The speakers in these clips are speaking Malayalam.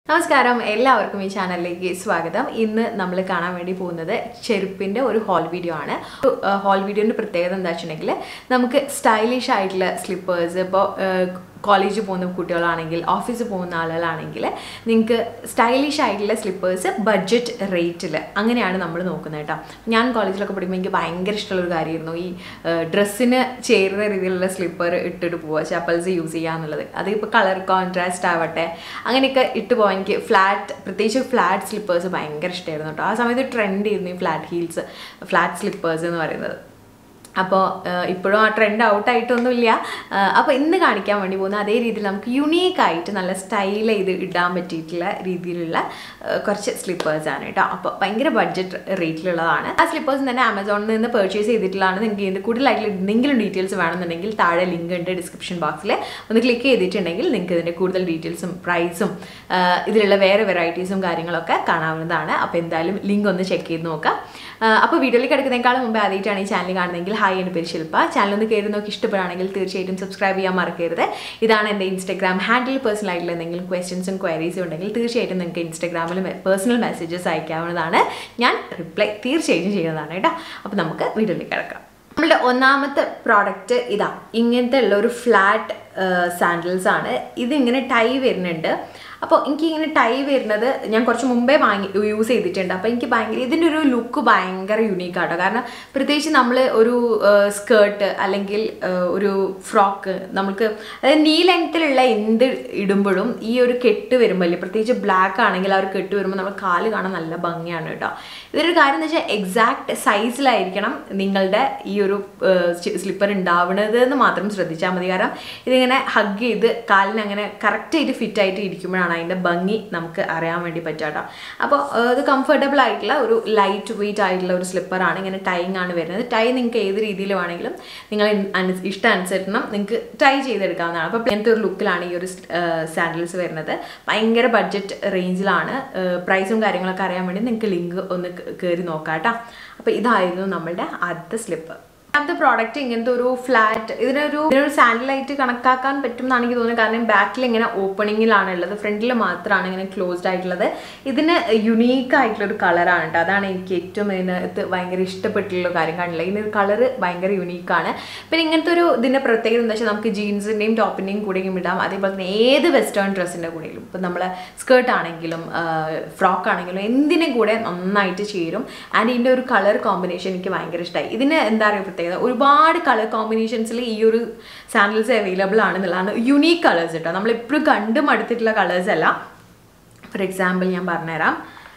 നമസ്കാരം എല്ലാവർക്കും ഈ ചാനലിലേക്ക് സ്വാഗതം ഇന്ന് നമ്മൾ കാണാൻ വേണ്ടി പോകുന്നത് ചെരുപ്പിൻ്റെ ഒരു ഹോൾ വീഡിയോ ആണ് ഹോൾ വീഡിയോൻ്റെ പ്രത്യേകത എന്താ വെച്ചിട്ടുണ്ടെങ്കിൽ നമുക്ക് സ്റ്റൈലിഷ് ആയിട്ടുള്ള സ്ലിപ്പേഴ്സ് ഇപ്പോൾ കോളേജിൽ പോകുന്ന കുട്ടികളാണെങ്കിൽ ഓഫീസിൽ പോകുന്ന ആളുകളാണെങ്കിൽ നിങ്ങൾക്ക് സ്റ്റൈലിഷ് ആയിട്ടുള്ള സ്ലിപ്പേഴ്സ് ബഡ്ജറ്റ് റേറ്റിൽ അങ്ങനെയാണ് നമ്മൾ നോക്കുന്നത് കേട്ടോ ഞാൻ കോളേജിലൊക്കെ പഠിക്കുമ്പോൾ എനിക്ക് ഭയങ്കര ഇഷ്ടമുള്ളൊരു കാര്യമായിരുന്നു ഈ ഡ്രസ്സിന് ചേരുന്ന രീതിയിലുള്ള സ്ലിപ്പർ ഇട്ടിട്ട് പോവുക ചപ്പൽസ് യൂസ് ചെയ്യുക എന്നുള്ളത് അത് ഇപ്പോൾ കളർ കോൺട്രാസ്റ്റ് ആവട്ടെ അങ്ങനെയൊക്കെ ഇട്ട് പോകാൻ എനിക്ക് ഫ്ലാറ്റ് പ്രത്യേകിച്ച് ഫ്ലാറ്റ് സ്ലിപ്പേഴ്സ് ഭയങ്കര ഇഷ്ടമായിരുന്നു കേട്ടോ ആ സമയത്ത് ട്രെൻഡ് ചെയ്യുന്നു ഈ ഫ്ലാറ്റ് ഹീൽസ് ഫ്ലാറ്റ് സ്ലിപ്പേഴ്സ് എന്ന് പറയുന്നത് അപ്പോൾ ഇപ്പോഴും ആ ട്രെൻഡ് ഔട്ടായിട്ടൊന്നുമില്ല അപ്പോൾ ഇന്ന് കാണിക്കാൻ വേണ്ടി പോകുന്ന അതേ രീതിയിൽ നമുക്ക് യുണീക്ക് ആയിട്ട് നല്ല സ്റ്റൈൽ ചെയ്ത് ഇടാൻ പറ്റിയിട്ടുള്ള രീതിയിലുള്ള കുറച്ച് സ്ലിപ്പേഴ്സ് ആണ് കേട്ടോ അപ്പോൾ ഭയങ്കര ബഡ്ജറ്റ് റേറ്റിലുള്ളതാണ് ആ സ്ലിപ്പേഴ്സ് തന്നെ ആമസോണിൽ നിന്ന് പർച്ചേസ് ചെയ്തിട്ടുള്ളതാണ് നിങ്ങൾക്ക് ഇതിൻ്റെ കൂടുതലായിട്ടുള്ള എന്തെങ്കിലും ഡീറ്റെയിൽസ് വേണമെന്നുണ്ടെങ്കിൽ താഴെ ലിങ്ക് ഉണ്ട് ഡിസ്ക്രിപ്ഷൻ ബോക്സിൽ ഒന്ന് ക്ലിക്ക് ചെയ്തിട്ടുണ്ടെങ്കിൽ നിങ്ങൾക്ക് ഇതിൻ്റെ കൂടുതൽ ഡീറ്റെയിൽസും പ്രൈസും ഇതിലുള്ള വേറെ വെറൈറ്റീസും കാര്യങ്ങളൊക്കെ കാണാവുന്നതാണ് അപ്പോൾ എന്തായാലും ലിങ്ക് ഒന്ന് ചെക്ക് ചെയ്ത് നോക്കാം അപ്പോൾ വീഡിയോയിലേക്ക് കിടക്കുന്നതിനേക്കാളും മുമ്പ് ആദ്യമായിട്ടാണ് ഈ ചാനൽ കാണുന്നതെങ്കിൽ ഹായ് എൻ്റെ പേര് ശില്പ ചാനൽ ഒന്ന് കയറി നോക്കി ഇഷ്ടപ്പെടുകയാണെങ്കിൽ തീർച്ചയായിട്ടും സബ്സ്ക്രൈബ് ചെയ്യാൻ മറക്കരുത് ഇതാണ് എൻ്റെ ഇൻസ്റ്റാഗ്രാം ഹാൻഡിൽ പേഴ്സണൽ ആയിട്ടുള്ള എന്തെങ്കിലും ക്വസ്റ്റ്യൻസും ക്വയറീസും ഉണ്ടെങ്കിൽ തീർച്ചയായിട്ടും നിങ്ങൾക്ക് ഇൻസ്റ്റാഗ്രാമിൽ പേഴ്സണൽ മെസ്സേജസ് അയക്കാവുന്നതാണ് ഞാൻ റിപ്ലൈ തീർച്ചയായിട്ടും ചെയ്യുന്നതാണ് കേട്ടോ അപ്പോൾ നമുക്ക് വീഡിയോയിലേക്ക് കിടക്കാം നമ്മളുടെ ഒന്നാമത്തെ പ്രോഡക്റ്റ് ഇതാ ഇങ്ങനത്തെ ഉള്ള ഒരു ഫ്ലാറ്റ് സാൻഡൽസ് ആണ് ഇതിങ്ങനെ ടൈ വരുന്നുണ്ട് അപ്പോൾ എനിക്ക് ഇങ്ങനെ ടൈ വരുന്നത് ഞാൻ കുറച്ച് മുമ്പേ വാങ്ങി യൂസ് ചെയ്തിട്ടുണ്ട് അപ്പോൾ എനിക്ക് ഭയങ്കര ഇതിൻ്റെ ഒരു ലുക്ക് ഭയങ്കര യുണീക്ക് ആട്ടോ കാരണം പ്രത്യേകിച്ച് നമ്മൾ ഒരു സ്കേർട്ട് അല്ലെങ്കിൽ ഒരു ഫ്രോക്ക് നമുക്ക് അതായത് നീ ലെങ്ത്തിലുള്ള എന്ത് ഇടുമ്പോഴും ഈ ഒരു കെട്ട് വരുമ്പോൾ അല്ലേ പ്രത്യേകിച്ച് ബ്ലാക്ക് ആണെങ്കിൽ ആ ഒരു കെട്ട് വരുമ്പോൾ നമ്മൾ കാല് കാണാൻ നല്ല ഭംഗിയാണ് കേട്ടോ ഇതൊരു കാര്യം എന്ന് വെച്ചാൽ എക്സാക്ട് സൈസിലായിരിക്കണം നിങ്ങളുടെ ഈ ഒരു സ്ലിപ്പർ ഉണ്ടാവുന്നത് എന്ന് മാത്രം ശ്രദ്ധിച്ചാൽ മതി കാരണം ഇതിങ്ങനെ ഹഗ് ചെയ്ത് കാലിന് അങ്ങനെ കറക്റ്റായിട്ട് ഫിറ്റ് ആയിട്ട് ഇരിക്കുമ്പോഴാണ് അതിൻ്റെ ഭംഗി നമുക്ക് അറിയാൻ വേണ്ടി പറ്റാട്ടോ അപ്പോൾ ഇത് കംഫർട്ടബിൾ ആയിട്ടുള്ള ഒരു ലൈറ്റ് വെയിറ്റ് ആയിട്ടുള്ള ഒരു സ്ലിപ്പറാണ് ഇങ്ങനെ ടൈങ് ആണ് വരുന്നത് ടൈ നിങ്ങൾക്ക് ഏത് രീതിയിൽ വേണമെങ്കിലും നിങ്ങൾ ഇഷ്ടാനുസരണം നിങ്ങൾക്ക് ട്രൈ ചെയ്തെടുക്കാവുന്നതാണ് അപ്പോൾ ഇങ്ങനത്തെ ഒരു ലുക്കിലാണ് ഈ ഒരു സാൻഡൽസ് വരുന്നത് ഭയങ്കര ബഡ്ജറ്റ് റേഞ്ചിലാണ് പ്രൈസും കാര്യങ്ങളൊക്കെ അറിയാൻ വേണ്ടി നിങ്ങൾക്ക് ലിങ്ക് ഒന്ന് കയറി നോക്കാം കേട്ടോ അപ്പോൾ ഇതായിരുന്നു നമ്മളുടെ ആദ്യത്തെ സ്ലിപ്പ് രണ്ടാമത്തെ പ്രോഡക്റ്റ് ഇങ്ങനത്തെ ഒരു ഫ്ലാറ്റ് ഇതിനൊരു ഇതിനൊരു സാൻഡലായിട്ട് കണക്കാക്കാൻ പറ്റും എന്നാണ് എനിക്ക് തോന്നുന്നത് കാരണം ബാക്കിൽ ഇങ്ങനെ ഓപ്പണിങ്ങിലാണ് ഉള്ളത് ഫ്രണ്ടിൽ മാത്രമാണ് ഇങ്ങനെ ക്ലോസ്ഡ് ആയിട്ടുള്ളത് ഇതിന് യുണീക്ക് ആയിട്ടുള്ള ഒരു കളറാണ് കേട്ടോ അതാണ് എനിക്ക് ഏറ്റവും ഇതിനകത്ത് ഭയങ്കര ഇഷ്ടപ്പെട്ടുള്ള കാര്യം കാണില്ല ഇതിന് കളറ് ഭയങ്കര യുണീക്കാണ് പിന്നെ ഇങ്ങനത്തെ ഒരു ഇതിൻ്റെ പ്രത്യേകത എന്താ വെച്ചാൽ നമുക്ക് ജീൻസിൻ്റെയും ടോപ്പിൻ്റെയും കൂടെയും ഇടാം അതേപോലെ തന്നെ ഏത് വെസ്റ്റേൺ ഡ്രസ്സിൻ്റെ കൂടെയും ഇപ്പം നമ്മൾ സ്കേർട്ട് ആണെങ്കിലും ഫ്രോക്ക് ആണെങ്കിലും എന്തിനും കൂടെ നന്നായിട്ട് ചേരും ആൻഡ് ഇതിൻ്റെ ഒരു കളർ കോമ്പിനേഷൻ എനിക്ക് ഭയങ്കര ഇഷ്ടമായി ഇതിന് എന്താ പറയുക പ്രത്യേകത ഒരുപാട് കളർ കോമ്പിനേഷൻസിൽ ഈ ഒരു സാൻഡൽസ് അവൈലബിൾ ആണെന്നുള്ളതാണ് യുണീക്ക് കളേഴ്സ് കേട്ടോ നമ്മൾ എപ്പോഴും കണ്ടും അടുത്തിട്ടുള്ള കളേഴ്സ് അല്ല ഫോർ എക്സാമ്പിൾ ഞാൻ പറഞ്ഞുതരാം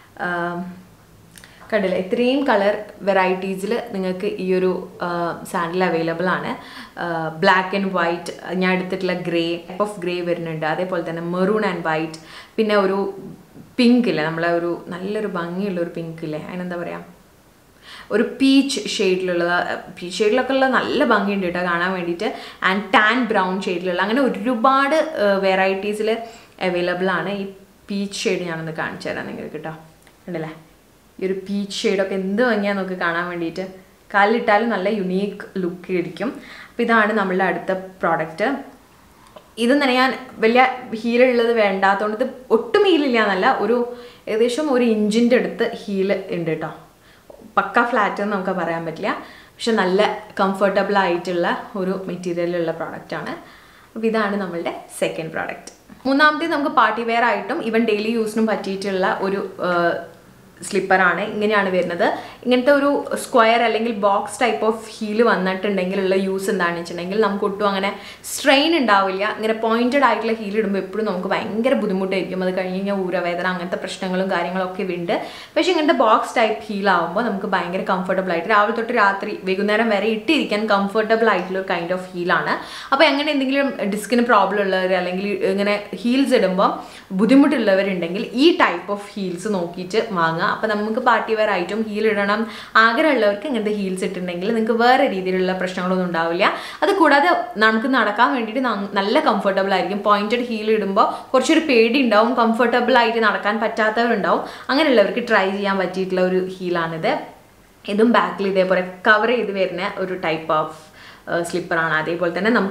കണ്ടില്ല ഇത്രയും കളർ വെറൈറ്റീസിൽ നിങ്ങൾക്ക് ഈ ഒരു സാൻഡിൽ അവൈലബിൾ ആണ് ബ്ലാക്ക് ആൻഡ് വൈറ്റ് ഞാൻ എടുത്തിട്ടുള്ള ഗ്രേ ടൈപ്പ് ഓഫ് ഗ്രേ വരുന്നുണ്ട് അതേപോലെ തന്നെ മെറൂൺ ആൻഡ് വൈറ്റ് പിന്നെ ഒരു പിങ്ക് ഇല്ലേ നമ്മളെ ഒരു നല്ലൊരു ഭംഗിയുള്ള ഒരു പിങ്ക് ഇല്ലേ അതിനെന്താ പറയുക ഒരു പീച്ച് ഷെയ്ഡിലുള്ള പീച്ച് ഷെയ്ഡിലൊക്കെ ഉള്ള നല്ല ഭംഗിയുണ്ട് കേട്ടോ കാണാൻ വേണ്ടിയിട്ട് ആൻഡ് ടാൻ ബ്രൗൺ ഷെയ്ഡിലുള്ള അങ്ങനെ ഒരുപാട് വെറൈറ്റീസിൽ അവൈലബിൾ ആണ് ഈ പീച്ച് ഷെയ്ഡ് ഞാനൊന്ന് കാണിച്ചു തരാം നിങ്ങൾക്ക് കേട്ടോ ഉണ്ടല്ലേ ഈ ഒരു പീച്ച് ഷെയ്ഡൊക്കെ എന്ത് ഭംഗിയാ നമുക്ക് കാണാൻ വേണ്ടിയിട്ട് കാലിലിട്ടാലും നല്ല യുണീക്ക് ലുക്ക് ഇരിക്കും അപ്പോൾ ഇതാണ് നമ്മളുടെ അടുത്ത പ്രോഡക്റ്റ് ഇത് തന്നെ ഞാൻ വലിയ ഹീലുള്ളത് വേണ്ടാത്തതുകൊണ്ട് ഇത് ഒട്ടും ഹീലില്ല എന്നല്ല ഒരു ഏകദേശം ഒരു ഇഞ്ചിൻ്റെ അടുത്ത് ഹീല് ഉണ്ട് കേട്ടോ പക്ക ഫ്ലാറ്റ് എന്ന് നമുക്ക് പറയാൻ പറ്റില്ല പക്ഷെ നല്ല കംഫർട്ടബിൾ ആയിട്ടുള്ള ഒരു മെറ്റീരിയലുള്ള പ്രോഡക്റ്റാണ് അപ്പോൾ ഇതാണ് നമ്മളുടെ സെക്കൻഡ് പ്രോഡക്റ്റ് മൂന്നാമത്തെ നമുക്ക് പാർട്ടി വെയർ ആയിട്ടും ഈവൻ ഡെയിലി യൂസിനും പറ്റിയിട്ടുള്ള ഒരു സ്ലിപ്പറാണ് ഇങ്ങനെയാണ് വരുന്നത് ഇങ്ങനത്തെ ഒരു സ്ക്വയർ അല്ലെങ്കിൽ ബോക്സ് ടൈപ്പ് ഓഫ് ഹീല് വന്നിട്ടുണ്ടെങ്കിലുള്ള യൂസ് എന്താണെന്ന് വെച്ചിട്ടുണ്ടെങ്കിൽ നമുക്ക് ഒട്ടും അങ്ങനെ സ്ട്രെയിൻ ഉണ്ടാവില്ല ഇങ്ങനെ പോയിന്റഡ് ആയിട്ടുള്ള ഹീൽ ഇടുമ്പോൾ എപ്പോഴും നമുക്ക് ഭയങ്കര ബുദ്ധിമുട്ടായിരിക്കും അത് കഴിഞ്ഞ് കഴിഞ്ഞാൽ ഊരവേദന അങ്ങനത്തെ പ്രശ്നങ്ങളും കാര്യങ്ങളൊക്കെ ഉണ്ട് പക്ഷേ ഇങ്ങനത്തെ ബോക്സ് ടൈപ്പ് ഹീലാവുമ്പോൾ നമുക്ക് ഭയങ്കര കംഫർട്ടബിൾ ആയിട്ട് രാവിലെ തൊട്ട് രാത്രി വൈകുന്നേരം വരെ ഇട്ടിരിക്കാൻ കംഫർട്ടബിൾ ആയിട്ടുള്ള ഒരു കൈൻഡ് ഓഫ് ഹീലാണ് അപ്പോൾ അങ്ങനെ എന്തെങ്കിലും ഡിസ്കിന് പ്രോബ്ലം ഉള്ളവർ അല്ലെങ്കിൽ ഇങ്ങനെ ഹീൽസ് ഇടുമ്പോൾ ബുദ്ധിമുട്ടുള്ളവരുണ്ടെങ്കിൽ ഈ ടൈപ്പ് ഓഫ് ഹീൽസ് നോക്കിയിട്ട് വാങ്ങുക അപ്പോൾ നമുക്ക് പാർട്ടി വെയർ ആയിട്ടും ഹീൽ ഇടണം ആഗ്രഹമുള്ളവർക്ക് ഇങ്ങനത്തെ ഹീൽസ് ഇട്ടിട്ടുണ്ടെങ്കിൽ നിങ്ങൾക്ക് വേറെ രീതിയിലുള്ള പ്രശ്നങ്ങളൊന്നും ഉണ്ടാവില്ല അത് കൂടാതെ നമുക്ക് നടക്കാൻ വേണ്ടിയിട്ട് നല്ല കംഫർട്ടബിൾ ആയിരിക്കും പോയിന്റഡ് ഹീൽ ഇടുമ്പോൾ കുറച്ചൊരു പേടി ഉണ്ടാവും കംഫർട്ടബിൾ ആയിട്ട് നടക്കാൻ പറ്റാത്തവരുണ്ടാവും അങ്ങനെയുള്ളവർക്ക് ട്രൈ ചെയ്യാൻ പറ്റിയിട്ടുള്ള ഒരു ഹീലാണിത് ഇതും ബാക്കിൽ ഇതേപോലെ കവർ ചെയ്ത് വരുന്ന ഒരു ടൈപ്പ് ഓഫ് സ്ലിപ്പറാണ് അതേപോലെ തന്നെ നമുക്ക്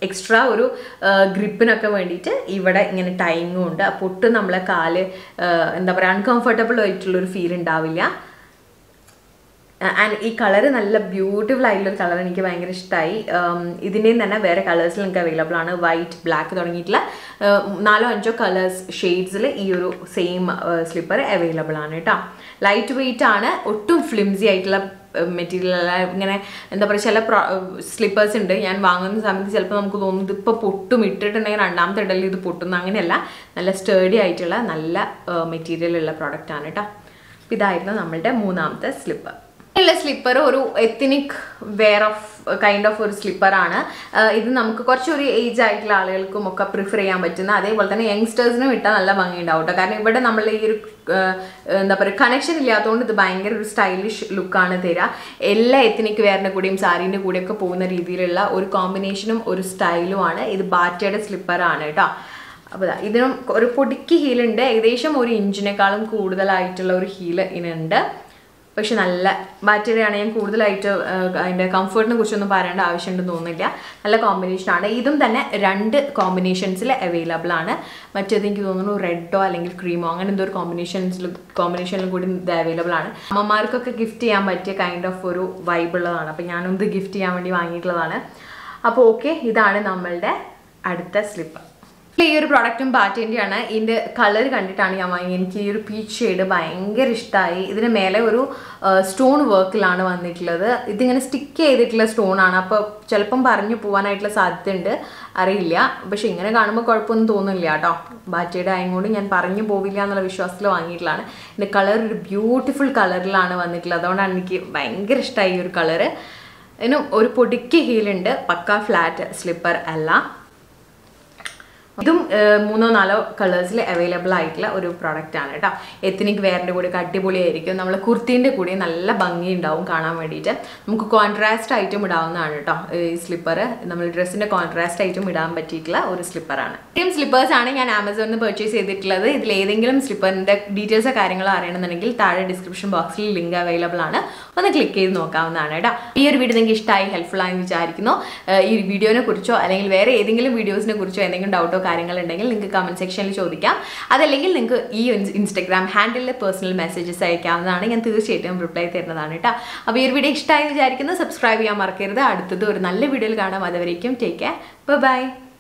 എക്സ്ട്രാ ഒരു ഗ്രിപ്പിനൊക്കെ വേണ്ടിയിട്ട് ഇവിടെ ഇങ്ങനെ ടൈങ്ങും ഉണ്ട് അപ്പോൾ ഒട്ടും നമ്മളെ കാല് ആ, എന്താ പറയുക അൺകംഫർട്ടബിൾ ആയിട്ടുള്ളൊരു ഫീൽ ഉണ്ടാവില്ല ആൻഡ് ഈ കളർ നല്ല ബ്യൂട്ടിഫുൾ ആയിട്ടുള്ള കളർ എനിക്ക് ഭയങ്കര ഇഷ്ടമായി ഇതിൻ്റെയും തന്നെ വേറെ കളേഴ്സിൽ നിങ്ങൾക്ക് അവൈലബിൾ ആണ് വൈറ്റ് ബ്ലാക്ക് തുടങ്ങിയിട്ടുള്ള ഉം, നാലോ അഞ്ചോ കളേഴ്സ് ഷെയ്ഡ്സിൽ ഈ ഒരു സെയിം സ്ലിപ്പർ അവൈലബിൾ ആണ് കേട്ടോ ലൈറ്റ് വെയിറ്റ് ആണ് ഒട്ടും ഫ്ലിംസി ആയിട്ടുള്ള മെറ്റീരിയൽ അല്ല ഇങ്ങനെ എന്താ പറയുക ചില സ്ലിപ്പേഴ്സ് ഉണ്ട് ഞാൻ വാങ്ങുന്ന സമയത്ത് ചിലപ്പോൾ നമുക്ക് തോന്നും ഇതിപ്പോൾ പൊട്ടും ഇട്ടിട്ടുണ്ടെങ്കിൽ രണ്ടാമത്തെ ഇടലിൽ ഇത് പൊട്ടുന്നു അങ്ങനെയല്ല നല്ല സ്റ്റേഡി ആയിട്ടുള്ള നല്ല മെറ്റീരിയൽ ഉള്ള പ്രോഡക്റ്റ് ആണ് കേട്ടോ അപ്പോൾ ഇതായിരുന്നു നമ്മളുടെ മൂന്നാമത്തെ സ്ലിപ്പർ ഉള്ള സ്ലിപ്പർ ഒരു ethnic wear of kind of ഒരു സ്ലിപ്പറാണ് ഇത് നമുക്ക് കുറച്ചൊരു ഏജ് ആയിട്ടുള്ള ആളുകൾക്കും ഒക്കെ പ്രിഫർ ചെയ്യാൻ പറ്റുന്ന അതേപോലെ തന്നെ യങ്സ്റ്റേഴ്സിനും ഇട്ടാൽ നല്ല ഭംഗി ഉണ്ടാവും കേട്ടോ കാരണം ഇവിടെ നമ്മൾ ഈ ഒരു ആഹ്, എന്താ പറയുക കണക്ഷൻ ഇല്ലാത്തതുകൊണ്ട് ഇത് ഭയങ്കര ഒരു സ്റ്റൈലിഷ് ലുക്കാണ് തരിക എല്ലാ എത്തനിക് വെയറിൻ്റെ കൂടെയും സാരീൻ്റെ കൂടെയൊക്കെ പോകുന്ന രീതിയിലുള്ള ഒരു കോമ്പിനേഷനും ഒരു സ്റ്റൈലുമാണ് ഇത് ബാറ്റയുടെ സ്ലിപ്പറാണ് കേട്ടോ അപ്പോൾ ദാ ഇതിനും ഒരു പൊടിക്ക് ഹീലുണ്ട് ഏകദേശം ഒരു ഇഞ്ചിനേക്കാളും കൂടുതലായിട്ടുള്ള ഒരു ഹീല് ഇതിനുണ്ട് പക്ഷെ നല്ല ബാറ്ററിയാണ് ഞാൻ കൂടുതലായിട്ട് ആ, അതിൻ്റെ കംഫർട്ടിനെ കുറിച്ചൊന്നും പറയേണ്ട ആവശ്യമുണ്ടെന്ന് തോന്നുന്നില്ല നല്ല കോമ്പിനേഷനാണ് ഇതും തന്നെ രണ്ട് കോമ്പിനേഷൻസിൽ അവൈലബിൾ ആണ് മറ്റേത് എനിക്ക് തോന്നുന്നു റെഡോ അല്ലെങ്കിൽ ക്രീമോ അങ്ങനെ എന്തോ ഒരു കോമ്പിനേഷൻസിൽ കോമ്പിനേഷനിലും കൂടി ഇത് അവൈലബിൾ ആണ് അമ്മമാർക്കൊക്കെ ഗിഫ്റ്റ് ചെയ്യാൻ പറ്റിയ കൈൻഡ് ഓഫ് ഒരു വൈബ് ഉള്ളതാണ് അപ്പോൾ ഞാനൊന്ന് ഗിഫ്റ്റ് ചെയ്യാൻ വേണ്ടി വാങ്ങിയിട്ടുള്ളതാണ് അപ്പോൾ ഓക്കെ ഇതാണ് നമ്മളുടെ അടുത്ത സ്ലിപ്പ് ഈ ഒരു പ്രോഡക്റ്റും പാറ്റേൻ്റെയാണ് ഇതിൻ്റെ കളർ കണ്ടിട്ടാണ് ഞാൻ വാങ്ങിയത് എനിക്ക് ഈ ഒരു പീച്ച് ഷെയ്ഡ് ഭയങ്കര ഇഷ്ടമായി ഇതിന് മേലെ ഒരു സ്റ്റോൺ വർക്കിലാണ് വന്നിട്ടുള്ളത് ഇതിങ്ങനെ സ്റ്റിക്ക് ചെയ്തിട്ടുള്ള സ്റ്റോൺ ആണ് അപ്പോൾ ചിലപ്പം പറഞ്ഞു പോകാനായിട്ടുള്ള സാധ്യതയുണ്ട് അറിയില്ല പക്ഷെ ഇങ്ങനെ കാണുമ്പോൾ കുഴപ്പമൊന്നും തോന്നുന്നില്ല കേട്ടോ ബാറ്റയുടെ ആയതുകൊണ്ട് ഞാൻ പറഞ്ഞു പോവില്ല എന്നുള്ള വിശ്വാസത്തിൽ വാങ്ങിയിട്ടുള്ളതാണ് ഇതിൻ്റെ കളർ ഒരു ബ്യൂട്ടിഫുൾ കളറിലാണ് വന്നിട്ടുള്ളത് അതുകൊണ്ടാണ് എനിക്ക് ഭയങ്കര ഇഷ്ടമായി ഈ ഒരു കളറ് ഇതിനും ഒരു പൊടിക്ക് ഹീലുണ്ട് പക്ക ഫ്ലാറ്റ് സ്ലിപ്പർ അല്ല ഇതും ഏഹ്, മൂന്നോ നാലോ കളേഴ്സിൽ അവൈലബിൾ ആയിട്ടുള്ള ഒരു പ്രോഡക്റ്റ് ആണ് കേട്ടോ എത്തനിക് വെയറിൻ്റെ കൂടെ അടിപൊളിയായിരിക്കും നമ്മൾ കുർത്തീൻ്റെ കൂടെ നല്ല ഭംഗി ഉണ്ടാവും കാണാൻ വേണ്ടിയിട്ട് നമുക്ക് കോൺട്രാസ്റ്റ് ആയിട്ടും ഇടാവുന്നതാണ് കേട്ടോ ഈ സ്ലിപ്പർ നമ്മൾ ഡ്രസ്സിൻ്റെ കോൺട്രാസ്റ്റ് ആയിട്ടും ഇടാൻ പറ്റിയിട്ടുള്ള ഒരു സ്ലിപ്പറാണ് ഇത്രയും സ്ലിപ്പേഴ്സ് ആണ് ഞാൻ ആമസോണിൽ നിന്ന് പർച്ചേസ് ചെയ്തിട്ടുള്ളത് ഇതിൽ ഏതെങ്കിലും സ്ലിപ്പറിൻ്റെ ഡീറ്റെയിൽസോ കാര്യങ്ങളോ അറിയണമെന്നുണ്ടെങ്കിൽ താഴെ ഡിസ്ക്രിപ്ഷൻ ബോക്സിൽ ലിങ്ക് അവൈലബിൾ ആണ് ഒന്ന് ക്ലിക്ക് ചെയ്ത് നോക്കാവുന്നതാണ് കേട്ടോ ഈ ഒരു വീഡിയോ നിങ്ങൾക്ക് ഇഷ്ടമായി ഹെൽപ്ഫുൾ ആയി വിചാരിക്കുന്നു ഏഹ് ഈ വീഡിയോനെ കുറിച്ചോ അല്ലെങ്കിൽ വേറെ ഏതെങ്കിലും വീഡിയോസിനെ കുറിച്ചോ എന്തെങ്കിലും ഡൗട്ടോ കാര്യങ്ങളുണ്ടെങ്കിൽ നിങ്ങൾക്ക് കമന്റ് സെക്ഷനിൽ ചോദിക്കാം അതല്ലെങ്കിൽ നിങ്ങൾക്ക് ഈ ഇൻസ്റ്റഗ്രാം ഹാൻഡിലിൽ പേഴ്സണൽ മെസ്സേജസ് അയക്കാവുന്നതാണ് ഞാൻ തീർച്ചയായിട്ടും റിപ്ലൈ തരുന്നതാണ് കേട്ടോ അപ്പോൾ ഈ ഒരു വീഡിയോ ഇഷ്ടമായി വിചാരിക്കുന്നു സബ്സ്ക്രൈബ് ചെയ്യാൻ മറക്കരുത് അടുത്തത് ഒരു നല്ല വീഡിയോയിൽ കാണാം അതുവരേക്കും ടേക്ക് കെയർ ബൈ